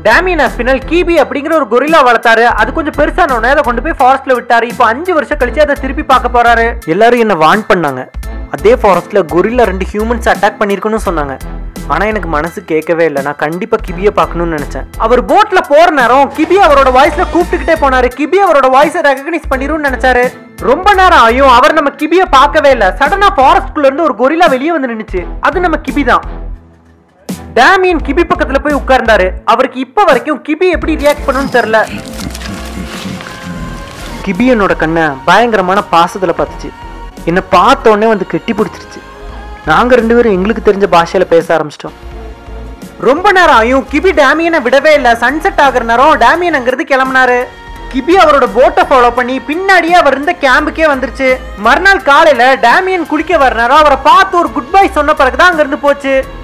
Damian அஸ்பினல் கிபி அப்படிங்கிற ஒரு கொரில்லா வளர்த்தாரு அது கொஞ்சம் பெருசானோடனே அதை கொண்டு போய் ஃபாரஸ்ட்ல விட்டாரு இப்போ அஞ்சு வருஷம் கழிச்சு அதை திருப்பி பார்க்க போறாரு எல்லாரும் என்ன வார்ன் பண்ணாங்க அதே ஃபாரஸ்ட்ல கொரில்லா ரெண்டு ஹியூமன்ஸ் அட்டாக் பண்ணிருக்குன்னு சொன்னாங்க ஆனா எனக்கு மனசு கேட்கவே இல்லை நான் கண்டிப்பா கிபிய பார்க்கணும்னு நினைச்சேன் அவர் போட்ல போற நேரம் கிபி அவரோட வாய்ஸ்ல கூப்பிட்டுக்கிட்டே போனாரு கிபி அவரோட வாய்ஸை ரெகக்னைஸ் பண்ணிரும்னு நினைச்சாரு ரொம்ப நேரம் ஆயும் அவர் நம்ம கிபிய பார்க்கவே இல்லை சடனா ஃபாரஸ்ட்குள்ள இருந்து ஒரு கொரில்லா வெளியே வந்து நின்னுச்சு அது நம்ம கிபி தான் டேமியன் கிபி பக்கத்துல போய் உட்கார்ந்தாரு அவருக்கு இப்ப வரைக்கும் கிபி எப்படி ரியாக்ட் பண்ணணும்னு தெரியல கிபி என்னோட கண்ணை பயங்கரமான பாசத்துல பார்த்துச்சு என்னை பார்த்த உடனே வந்து கெட்டி பிடிச்சிருச்சு நாங்க ரெண்டு பேரும் எங்களுக்கு தெரிஞ்ச பாஷையில பேச ஆரம்பிச்சிட்டோம் ரொம்ப நேரம் ஆயும் கிபி டேமியனை விடவே இல்லை சன்செட் ஆகுற நேரம் டேமியன் அங்கிருந்து கிளம்புனாரு கிபி அவரோட போட்டை ஃபாலோ பண்ணி பின்னாடியே அவர் இருந்த கேம்புக்கே வந்துருச்சு மறுநாள் காலையில டேமியன் குளிக்க வர நேரம் அவரை பார்த்து ஒரு குட் பை சொன்ன பிறகுதான் அங்கிருந்து போச்சு